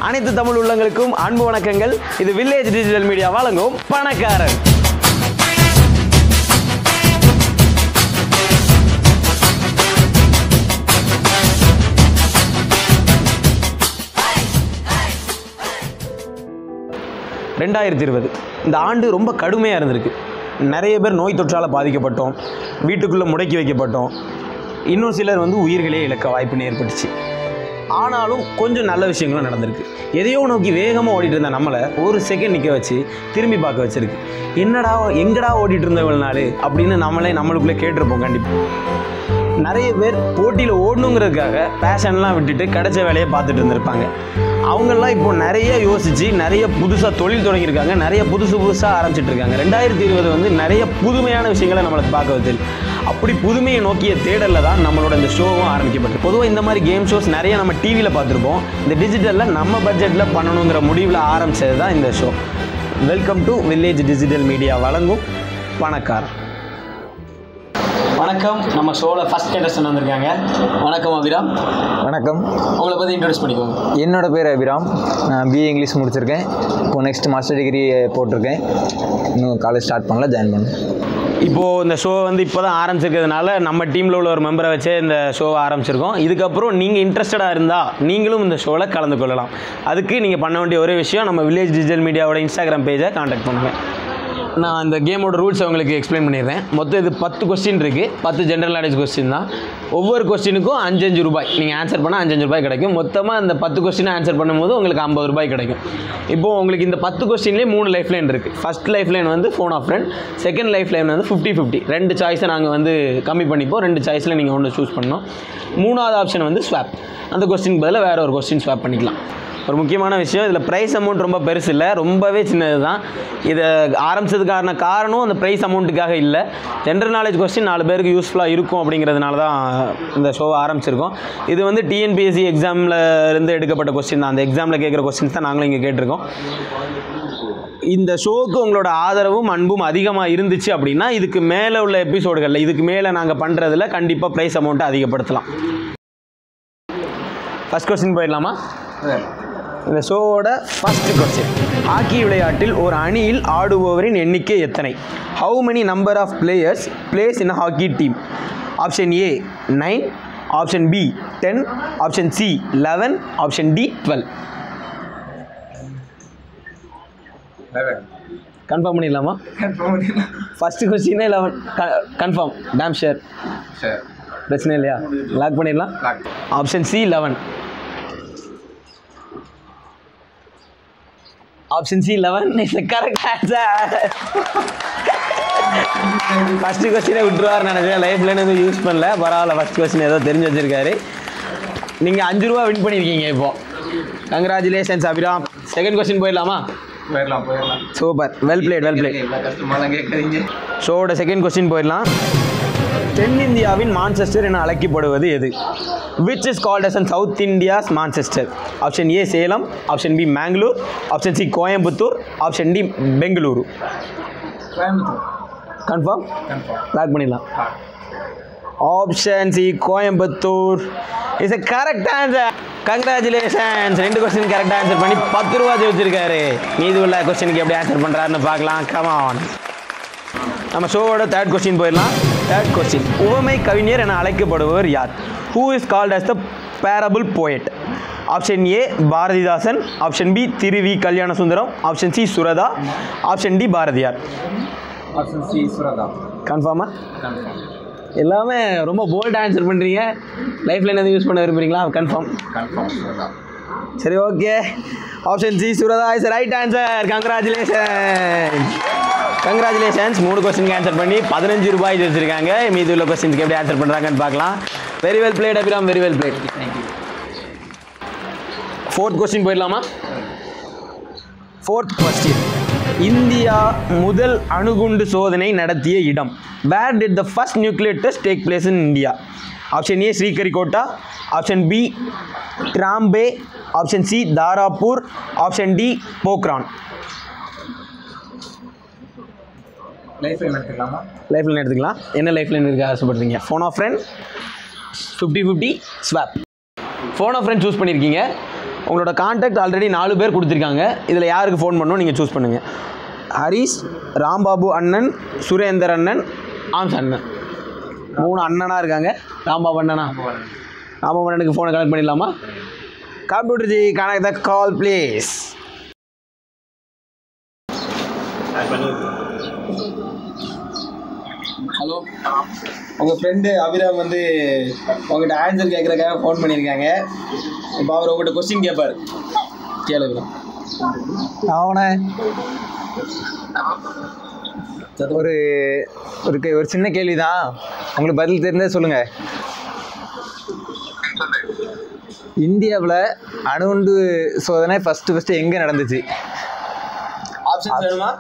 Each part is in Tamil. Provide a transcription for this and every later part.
அனைத்து தமிழ் உள்ளங்களுக்கும் அன்பு வணக்கங்கள் இது வில்லேஜ் டிஜிட்டல் மீடியா வழங்கும் பணக்காரன் ரெண்டாயிரத்தி இருபது இந்த ஆண்டு ரொம்ப கடுமையாக இருந்திருக்கு நிறைய பேர் நோய் தொற்றால் பாதிக்கப்பட்டோம் வீட்டுக்குள்ளே முடக்கி வைக்கப்பட்டோம் இன்னும் சிலர் வந்து உயிர்களே இழக்க வாய்ப்புன்னு ஏற்பட்டுச்சு ஆனாலும் கொஞ்சம் நல்ல விஷயங்களும் நடந்திருக்கு எதையோ நோக்கி வேகமாக ஓடிட்டு இருந்த நம்மளை ஒரு செகண்ட் நிற்க வச்சு திரும்பி பார்க்க வச்சிருக்கு என்னடா எங்கடா ஓடிட்டு இருந்த இவ்வளவு நாள் அப்படின்னு நம்மளே நம்மளுக்குள்ளே கேட்டிருப்போம் கண்டிப்பாக நிறைய பேர் போட்டியில் ஓடணுங்கிறதுக்காக பேஷன்லாம் விட்டுட்டு கிடைச்ச வேலையை பார்த்துட்டு இருந்திருப்பாங்க அவங்கெல்லாம் இப்போ நிறைய யோசித்து நிறைய புதுசாக தொழில் தொடங்கியிருக்காங்க நிறைய புதுசு புதுசாக ஆரம்பிச்சிட்டு இருக்காங்க ரெண்டாயிரத்தி இருபது வந்து நிறைய புதுமையான விஷயங்களை நம்மளுக்கு பார்க்க வச்சிருக்கு அப்படி புதுமையை நோக்கிய தேடலில் தான் நம்மளோட இந்த ஷோவும் ஆரம்பிக்கப்பட்டு பொதுவாக இந்த மாதிரி கேம் ஷோஸ் நிறைய நம்ம டிவியில் பார்த்துருப்போம் இந்த டிஜிட்டலில் நம்ம பட்ஜெட்டில் பண்ணணுங்கிற முடிவில் ஆரம்பித்தது தான் இந்த show welcome to village digital media வழங்கும் பணக்காரன் வணக்கம் நம்ம ஷோவில் ஃபஸ்ட் கண்டஸ்டன் வந்திருக்காங்க வணக்கம் அபிராம் வணக்கம் உங்களை பற்றி இன்ட்ரடியூஸ் பண்ணிக்கோங்க என்னோட பேர் அபிராம் நான் பிஏ இங்கிலீஷ் முடிச்சிருக்கேன் இப்போ நெக்ஸ்ட் மாஸ்டர் டிகிரி போட்டிருக்கேன் இன்னும் காலேஜ் ஸ்டார்ட் பண்ணல ஜாயின் பண்ணேன் இப்போது இந்த ஷோ வந்து இப்போ தான் ஆரம்பிச்சிருக்கிறதுனால நம்ம டீமில் உள்ள ஒரு மெம்பரை வச்சே இந்த ஷோவை ஆரம்பிச்சிருக்கோம் இதுக்கப்புறம் நீங்கள் இன்ட்ரெஸ்டடாக இருந்தால் நீங்களும் இந்த ஷோவில் கலந்து கொள்ளலாம் அதுக்கு நீங்கள் பண்ண வேண்டிய ஒரே விஷயம் நம்ம வில்லேஜ் டிஜிட்டல் மீடியாவோட இன்ஸ்டாகிராம் பேஜை காண்டாக்ட் பண்ணுங்கள் நான் இந்த கேமோட ரூல்ஸ் உங்களுக்கு எக்ஸ்பிளைன் பண்ணிடுறேன் மொத்தம் இது பத்து கொஸ்டின் இருக்குது பத்து ஜென்ரல் நாலேஜ் கொஸ்டின் தான் ஒவ்வொரு கொஸ்டினுக்கும் அஞ்சு அஞ்சு ரூபாய் நீங்கள் ஆன்சர் பண்ணால் அஞ்சு அஞ்சு ரூபாய் கிடைக்கும் மொத்தமாக இந்த பத்து கொஸ்டின் ஆன்சர் பண்ணும்போது உங்களுக்கு ஐம்பது ரூபாய் கிடைக்கும் இப்போது உங்களுக்கு இந்த பத்து கொஸ்டின்லேயே மூணு லைஃப் லைன் இருக்குது ஃபஸ்ட் லைஃப் லைன் வந்து phone of friend second life line வந்து ஃபிஃப்டி ஃபிஃப்டி ரெண்டு சாய்ஸை நாங்கள் வந்து கம்மி பண்ணிப்போம் ரெண்டு சாய்ஸில் நீங்கள் ஒன்று சூஸ் பண்ணணும் மூணாவது ஆப்ஷன் வந்து ஸ்வாப் அந்த கொஸ்டின் பதிலாக வேறு ஒரு கொஸ்டின் ஸ்வாப் பண்ணிக்கலாம் ஒரு முக்கியமான விஷயம் இதில் ப்ரைஸ் அமௌண்ட் ரொம்ப பெருசு இல்லை ரொம்பவே சின்னது தான் இதை ஆரம்பிச்சதுக்கான காரணம் அந்த ப்ரைஸ் அமௌண்ட்டுக்காக இல்லை ஜென்ரல் நாலேஜ் கொஸ்டின் நாலு பேருக்கு யூஸ்ஃபுல்லாக இருக்கும் அப்படிங்கிறதுனால தான் இந்த ஷோவை ஆரம்பிச்சிருக்கோம் இது வந்து டிஎன்பிஎஸ்சி எக்ஸாமில் இருந்து எடுக்கப்பட்ட கொஸ்டின் தான் அந்த எக்ஸாமில் கேட்குற கொஸ்டின்ஸ் தான் நாங்களும் இங்கே கேட்டிருக்கோம் இந்த ஷோவுக்கு உங்களோட ஆதரவும் அன்பும் அதிகமாக இருந்துச்சு அப்படின்னா இதுக்கு மேலே உள்ள எபிசோடுகளில் இதுக்கு மேலே நாங்கள் பண்ணுறதுல கண்டிப்பாக ப்ரைஸ் அமௌண்ட்டை அதிகப்படுத்தலாம் ஃபஸ்ட் கொஸ்டின் போயிடலாமா இந்த ஷோவோட ஃபர்ஸ்ட் கொஸ்டின் ஹாக்கி விளையாட்டில் ஒரு அணியில் ஆடுபவரின் எண்ணிக்கை எத்தனை how many number of players plays in hockey team option A nine option B ten option C eleven option D twelve confirm பண்ணிடலாமா ஃபஸ்ட்டு கொஸ்டினே லெவன் கன்ஃபார்ம் டேம் ஷேர் பிரச்சனை இல்லையா லாக் பண்ணிடலாம் option C eleven option C eleven is correct answer first கொஸ்டினை விட்டுருவார் நினைச்சேன் லைஃப்ல எதுவும் யூஸ் பண்ணல பரவாயில்ல ஃபஸ்ட் கொஸ்டின் ஏதோ தெரிஞ்சு வச்சிருக்காரு நீங்கள் அஞ்சு ரூபா வின் பண்ணியிருக்கீங்க இப்போ கங்க்ராச்சுலேஷன்ஸ் அபிராம் செகண்ட் கொஸ்டின் போயிடலாமா போயிடலாம் போயிடலாம் super well played well played இவ்வளோ கஷ்டமாலாம் கேட்குறீங்க ஷோவோட செகண்ட் கொஸ்டின் போயிடலாம் தென்னிந்தியாவின் மான்செஸ்டர் என அழைக்கப்படுவது எது which is called as an South India's Manchester option A Salem option B Mangalore option C Coimbatore option D Bengaluru Coimbatore confirm confirm lock பண்ணிடலாம் option C Coimbatore is a correct answer congratulations ரெண்டு கொஸ்டின் கரெக்டாக ஆன்சர் பண்ணி பத்து ரூபா ஜெயிச்சிருக்காரு மீதி உள்ள கொஸ்டினுக்கு எப்படி ஆன்சர் பண்ணுறாருன்னு பார்க்கலாம் கமான் நம்ம ஷோவோட தேர்ட் கொஸ்டின் போயிடலாம் தேர்ட் கொஸ்டின் உவமை கவிஞர் என அழைக்கப்படுபவர் யார் who is called as the parable poet option A Bharathidasan option B Thiru V Kalyana Sundaram option C Suratha option D Bharathiyar option C Suratha கன்ஃபார்மா கன்ஃபார்ம் எல்லாமே ரொம்ப போல்ட் ஆன்சர் பண்ணுறீங்க லைஃப்பில் எதுவும் யூஸ் பண்ண விரும்புறீங்களா கன்ஃபார்ம் கன்ஃபார்ம் சுரதா சரி okay option C Suratha is right answer congratulation congratulations மூணு கொஸ்டினுக்கு ஆன்சர் பண்ணி பதினஞ்சு ரூபாய் வச்சுருக்காங்க மீதி உள்ள கொஸ்டின்ஸ்க்கு எப்படி ஆன்சர் பண்ணுறாங்கன்னு பார்க்கலாம் very well played Abhiram very well played thank you fourth question போயிடலாமா ஃபோர்த் கொஸ்டின் இந்தியா முதல் அணுகுண்டு சோதனை நடத்திய இடம் where did the first nuclear test take place in India option A Sriharikota option B Trombay option C Tarapur option D Pokhran life line எடுத்துக்கலாமா லைஃப் லைன் எடுத்துக்கலாம் என்ன லைஃப் லைன் இருக்க ஆசைப்படுறீங்க phone of friend fifty fifty swap phone of friend choose பண்ணியிருக்கீங்க உங்களோட காண்டாக்ட் ஆல்ரெடி நாலு பேர் கொடுத்துருக்காங்க இதில் யாருக்கு ஃபோன் பண்ணணும் நீங்கள் சூஸ் பண்ணுங்கள் ஹரிஷ் ராம்பாபு அண்ணன் சுரேந்தர் அண்ணன் ஆம்ஸ் அண்ணன் மூணு அண்ணனாக இருக்காங்க ராம்பாபு அண்ணனா ராம்பாபு அண்ணனுக்கு ஃபோனை கனெக்ட் பண்ணிடலாமா computer ji connect the call please hello உங்கள் ஃப்ரெண்டு அபிராம் வந்து உங்கள்கிட்ட ஆன்சர் கேட்குறக்காக ஃபோன் பண்ணியிருக்காங்க இப்போ அவர் உங்கள்கிட்ட கொஸ்டின் கேட்பார் கேளுங்க அவனை ஒரு ஒரு கே- ஒரு சின்ன கேள்வி தான் உங்களுக்கு பதில் தெரிந்தே சொல்லுங்கள் இந்தியாவில் அணுகுண்டு சோதனை ஃபஸ்ட்டு ஃபஸ்ட்டு எங்கே நடந்துச்சு ஆப்ஷன்ஸ் வேணுமா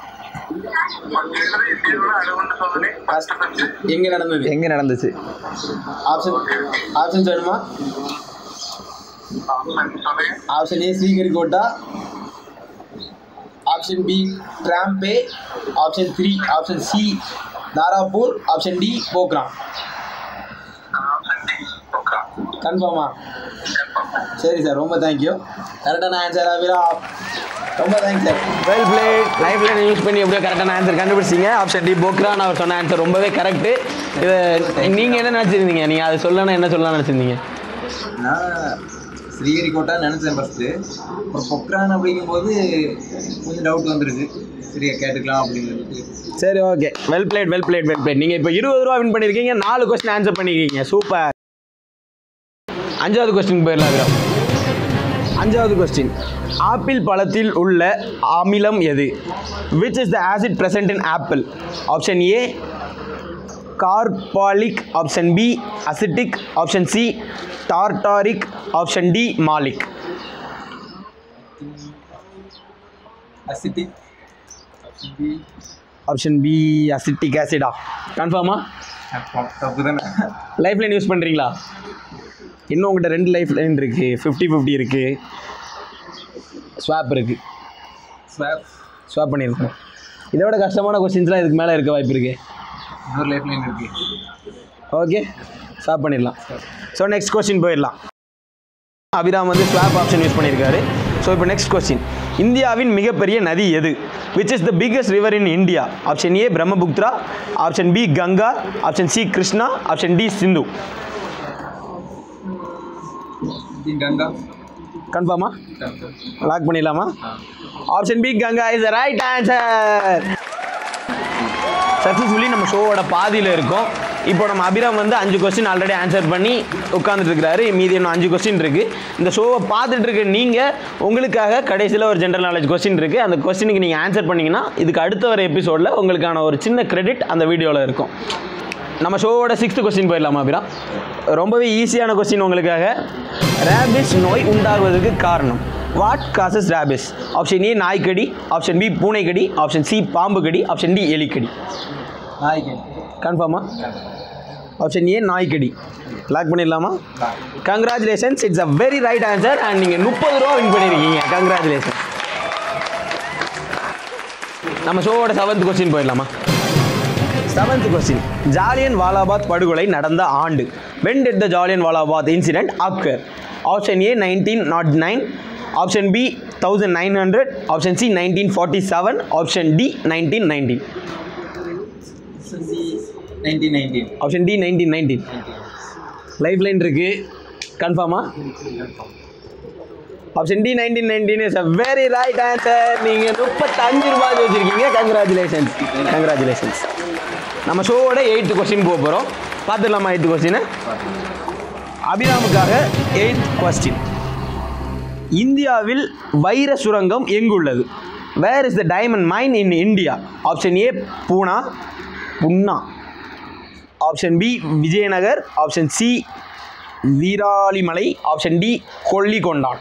எங்கே நடந்தது எங்கே நடந்துச்சு ஆப்ஷன் ஆப்ஷன்ஸ் வேணுமா option A Sriharikota option B Trombay option three option C Tarapur option D Pokhran கன்ஃபார்மா சரி சார் ரொம்ப தேங்க்யூ கரெக்டான ஆன்சர் அபிரா ரொம்ப thanks sir well played life line use பண்ணி எப்படியோ கரெக்டான ஆன்சர் கண்டுபிடிச்சிங்க ஆப்ஷன் டி போக்ரான் அவர் சொன்ன ஆன்சர் ரொம்பவே கரெக்டு இதை நீங்கள் என்ன நினச்சிருந்தீங்க நீங்கள் அதை சொல்லணும் என்ன சொல்லலாம் நினச்சிருந்தீங்க நான் ஸ்ரீஹரிகோட்டா நினச்சேன் ஃபஸ்ட்டு அப்புறம் பொக்ரான் அப்படிங்கும்போது கொஞ்சம் டவுட் வந்துருச்சு சரியா கேட்டுக்கலாம் அப்படின்னு சரி okay well played well played well played நீங்கள் இப்போ இருபது ரூபா வின் பண்ணியிருக்கீங்க நாலு கொஸ்டின் ஆன்சர் பண்ணியிருக்கீங்க சூப்பர் அஞ்சாவது கொஸ்டின் போயிடலாம் விரம் அஞ்சாவது கொஸ்டின் ஆப்பிள் பழத்தில் உள்ள அமிலம் எது which is the acid present in apple option A carbolic option B acetic option C tartaric option D malic acetic option B option B acetic ஆசிடா கன்ஃபார்மா தப்பு தானே லைஃப் லைன் யூஸ் பண்ணுறீங்களா இன்னும் உங்கள்கிட்ட ரெண்டு லைஃப் லைன் இருக்குது ஃபிஃப்டி ஃபிஃப்டி இருக்குது ஸ்வாப் இருக்குது ஸ்வாப் ஸ்வாப் பண்ணியிருக்கோம் இதை விட கஷ்டமான கொஸ்டின்ஸ்லாம் இதுக்கு மேலே இருக்க வாய்ப்பு இருக்குது இன்னொரு லைஃப் லைன் இருக்கு ஓகே ஸ்வாப் பண்ணிடலாம் ஸோ நெக்ஸ்ட் கொஸ்டின் போயிடலாம் அபிராம் வந்து ஸ்வாப் ஆப்ஷன் யூஸ் பண்ணியிருக்காரு ஸோ இப்போ நெக்ஸ்ட் கொஸ்டின் இந்தியாவின் மிகப்பெரிய நதி எது which is the biggest river in India option A Brahmaputra option B Ganga option C Krishna option D Sindhu Ganga கன்ஃபார்மா லாக் பண்ணிடலாமா option B Ganga is right answer successfully நம்ம ஷோவோட பாதியில் இருக்கோம் இப்போ நம்ம அபிராம் வந்து அஞ்சு கொஸ்டின் ஆல்ரெடி ஆன்சர் பண்ணி உட்காந்துட்டு இருக்கிறாரு மீதி இன்னும் அஞ்சு கொஸ்டின் இருக்குது இந்த ஷோவை பார்த்துட்டு இருக்க நீங்கள் உங்களுக்காக கடைசியில் ஒரு ஜென்ரல் நாலேஜ் கொஸ்டின் இருக்குது அந்த கொஸ்டினுக்கு நீங்கள் ஆன்சர் பண்ணீங்கன்னா இதுக்கு அடுத்த வர எபிசோடில் உங்களுக்கான ஒரு சின்ன கிரெடிட் அந்த வீடியோவில் இருக்கும் நம்ம ஷோவோட சிக்ஸ்த் கொஸ்டின் போயிடலாமா அபிராம் ரொம்பவே ஈஸியான கொஸ்டின் உங்களுக்காக ரேபிஸ் நோய் உண்டாகுவதற்கு காரணம் what causes rabies option A நாய்க்கடி ஆப்ஷன் பி பூனைக்கடி ஆப்ஷன் சி பாம்பு கடி ஆப்ஷன் டி எலிக்கடி நாய்க்கு கன்ஃபார்மா ஆப்ஷன் ஏ நாய்க்கடி லாக் பண்ணிடலாமா congratulations it's a very right answer and நீங்கள் முப்பது ரூபா வின் பண்ணியிருக்கீங்க கங்க்ராச்சுலேஷன் நம்ம ஷோவோட செவன்த் கொஸ்டின் போயிடலாமா செவன்த் கொஸ்டின் ஜாலியன் வாலாபாத் படுகொலை நடந்த ஆண்டு when did the Jallian Walabad incident occur option A nineteen naught nine option B thousand nine hundred option C nineteen forty seven option D nineteen nineteen nineteen nineteen option D nineteen nineteen life line இருக்கு கன்ஃபார்மா option D nineteen nineteen is a very right answer நீங்கள் முப்பத்தஞ்சு ரூபாய் வச்சுருக்கீங்க கங்க்ராச்சுலேஷன்ஸ் கங்க்ராச்சுலேஷன்ஸ் நம்ம ஷோவோட எயித்து கொஸ்டின் போக போகிறோம் பார்த்துடலாமா எயித்து கொஸ்டினை அபிராமுக்காக எயித் கொஸ்டின் இந்தியாவில் வைர சுரங்கம் எங்குள்ளது where is the diamond mine in India option A பூனா Panna option B Vijayanagar option C Viralimalai option D கொல்லிகொண்டான்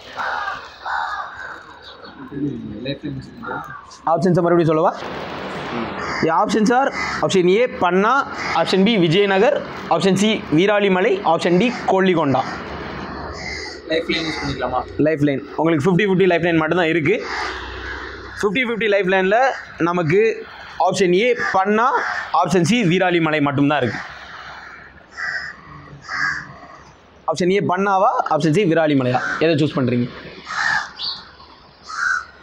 ஆப்ஷன்ஸை மறுபடியும் சொல்லவா the options are option A Panna option B Vijayanagar option C Viralimalai option D Golconda life line use பண்ணிக்கலாமா லைஃப் லைன் உங்களுக்கு ஃபிஃப்டி ஃபிஃப்டி லைஃப் லைன் மட்டும்தான் இருக்குது ஃபிஃப்டி ஃபிஃப்டி லைஃப் லைனில் நமக்கு option A Panna option C Viralimalai மட்டும்தான் இருக்குது ஆப்ஷன் ஏ பண்ணாவா ஆப்ஷன் சி விராலிமலையா எதை சூஸ் பண்ணுறீங்க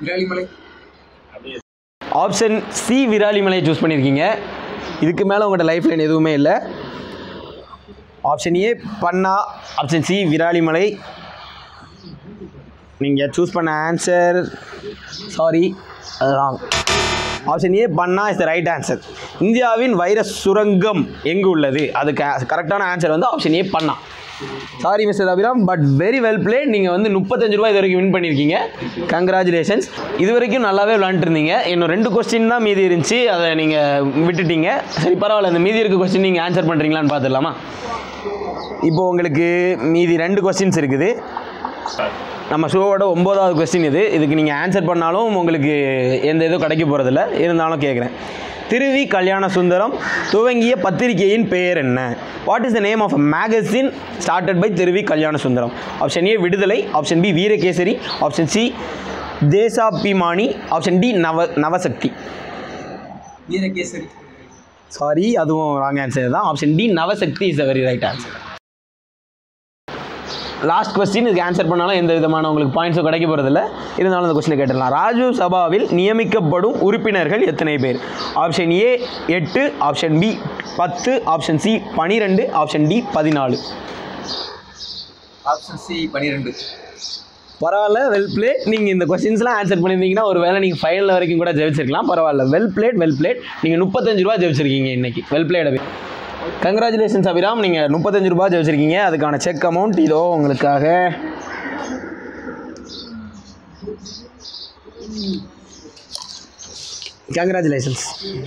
விராலிமலை ஆப்ஷன் சி விராலிமலையை சூஸ் பண்ணியிருக்கீங்க இதுக்கு மேலே உங்கள்கிட்ட லைஃப் லைன் எதுவுமே இல்லை ஆப்ஷன் ஏ பண்ணா ஆப்ஷன் சி விராலிமலை நீங்கள் சூஸ் பண்ண ஆன்சர் சாரி அது wrong option A Panna is the right answer இந்தியாவின் வைரஸ் சுரங்கம் எங்கு உள்ளது அதுக்கு கரெக்டான ஆன்சர் வந்து option A Panna sorry mister Abhiram but very well played நீங்கள் வந்து முப்பத்தஞ்சு ரூபாய் இது வரைக்கும் வின் பண்ணியிருக்கீங்க கங்க்ராச்சுலேஷன்ஸ் இது வரைக்கும் நல்லாவே விளாண்டுருந்தீங்க இன்னும் ரெண்டு கொஸ்டின் தான் மீதி இருந்துச்சு அதை நீங்கள் விட்டுட்டீங்க சரி பரவாயில்ல இந்த மீதி இருக்க கொஸ்டின் நீங்கள் ஆன்சர் பண்ணுறீங்களான்னு பார்த்துடலாமா இப்போ உங்களுக்கு மீதி ரெண்டு கொஸ்டின்ஸ் இருக்குது நம்ம ஷோவோட ஒம்போதாவது கொஸ்டின் இது இதுக்கு நீங்கள் ஆன்சர் பண்ணாலும் உங்களுக்கு எந்த இதுவும் கிடைக்க போகிறதில்ல இருந்தாலும் கேட்குறேன் திருவி கல்யாண சுந்தரம் துவங்கிய பத்திரிகையின் பெயர் என்ன what is the name of a magazine started by Thiruvi Kalyana Sundaram option A Viduthalai option B Veerakesari option C Desabhimani option D நவ நவசக்தி வீரகேசரி சாரி அதுவும் ராங் ஆன்சர் தான் option D Navasakthi is the very right answer last question இதுக்கு ஆன்சர் பண்ணாலும் எந்த விதமான உங்களுக்கு பாயிண்ட்ஸும் கிடைக்க போகிறதில்ல இருந்தாலும் அந்த கொஸ்டினை கேட்டுடலாம் ராஜ்ய சபாவில் நியமிக்கப்படும் உறுப்பினர்கள் எத்தனை பேர் ஆப்ஷன் ஏ எட்டு ஆப்ஷன் பி பத்து ஆப்ஷன் சி பனிரெண்டு ஆப்ஷன் டி பதினாலு ஆப்ஷன் சி பன்னிரெண்டு பரவாயில்ல வெல் பிளேட் நீங்கள் இந்த கொஸ்டின்ஸ்லாம் ஆன்சர் பண்ணியிருந்தீங்கன்னா ஒரு வேளை நீங்கள் ஃபைனல் வரைக்கும் கூட ஜெயிச்சிருக்கலாம் பரவாயில்ல வெல் பிளேட் வெல் பிளேட் நீங்கள் முப்பத்தஞ்சு ரூபா ஜெயிச்சிருக்கீங்க இன்னைக்கு well played Abhi congratulations Abhiram நீங்கள் முப்பத்தஞ்சு ரூபா ஜெயிச்சிருக்கீங்க அதுக்கான செக் அமௌண்ட் இதோ உங்களுக்காக கங்க்ராச்சுலேஷன்ஸ்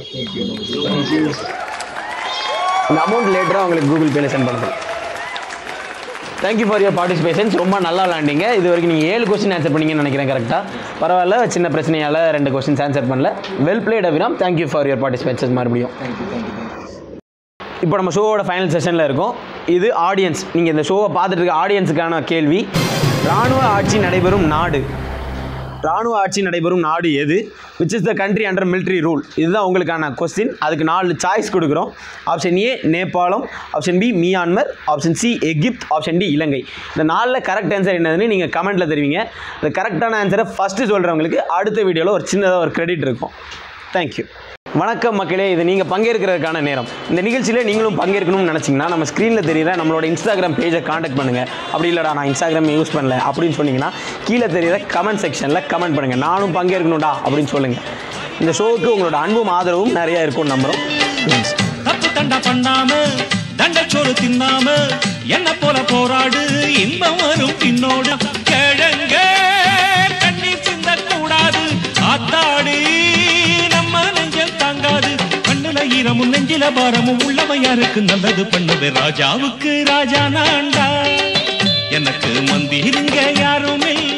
இந்த அமௌண்ட் லேட்டராக உங்களுக்கு கூகுள் பேல சென்ட் பண்ணுறேன் தேங்க்யூ ஃபார் யுவர் பார்ட்டிசிபேஷன்ஸ் ரொம்ப நல்லா விளாண்டிங்க இது வரைக்கும் நீங்கள் ஏழு கொஸ்டின் ஆன்சர் பண்ணீங்கன்னு நினைக்கிறேன் கரெக்டாக பரவாயில்ல சின்ன பிரச்சனையால் ரெண்டு கொஸ்டின்ஸ் ஆன்சர் பண்ணல well played Abhiram thank you for your participations மறுபடியும் தேங்க்யூ தேங்க்யூ தேங்க்யூ இப்போ நம்ம ஷோவோட ஃபைனல் செஷனில் இருக்கோம் இது ஆடியன்ஸ் நீங்கள் இந்த ஷோவை பார்த்துட்டு இருக்க ஆடியன்ஸுக்கான கேள்வி இராணுவ ஆட்சி நடைபெறும் நாடு இராணுவ ஆட்சி நடைபெறும் நாடு எது which is the country under military rule இதுதான் உங்களுக்கான கொஸ்டின் அதுக்கு நாலு சாய்ஸ் கொடுக்குறோம் ஆப்ஷன் ஏ நேபாளம் option B Myanmar option C Egypt option D இலங்கை இந்த நாலில் கரெக்ட் ஆன்சர் என்னதுன்னு நீங்கள் கமெண்ட்டில் தெரிவிங்க இந்த கரெக்டான ஆன்சரை ஃபஸ்ட்டு சொல்கிறவங்களுக்கு அடுத்த வீடியோவில் ஒரு சின்னதாக ஒரு கிரெடிட் இருக்கும் தேங்க்யூ வணக்கம் மக்களே இது நீங்கள் பங்கேற்கிறதுக்கான நேரம் இந்த நிகழ்ச்சியில் நீங்களும் பங்கேற்கணும்னு நினச்சிங்கன்னா நம்ம ஸ்க்ரீனில் தெரியுற நம்மளோட இன்ஸ்டாகிராம் பேஜை காண்டாக்ட் பண்ணுங்கள் அப்படி இல்லைடா நான் இன்ஸ்டாகிராம் யூஸ் பண்ணல அப்படின்னு சொன்னீங்கன்னா கீழே தெரியுற கமெண்ட் செக்ஷனில் கமெண்ட் பண்ணுங்கள் நானும் பங்கேற்கணும்டா அப்படின்னு சொல்லுங்கள் இந்த ஷோவுக்கு உங்களோட அன்பும் ஆதரவும் நிறையா இருக்கும் நம்புகிறோம் தேங்க்ஸ் தப்பு தண்டா பண்ணாம தண்டச்சோறு தின்னாம என்ன போல போராடு இன்பம் வரும் பின்னோடு கிழங்க கண்ணீர் சிந்த கூடாது ஆத்தாடி நம்ம நெஞ்சல் தாங்காது கண்ணுல ஈரமும் நெஞ்சில பாரமும் உள்ளவன் யாருக்கு நல்லது பண்ணுது ராஜாவுக்கு ராஜா நான்டா எனக்கு மந்திருங்க யாரும் இல்லை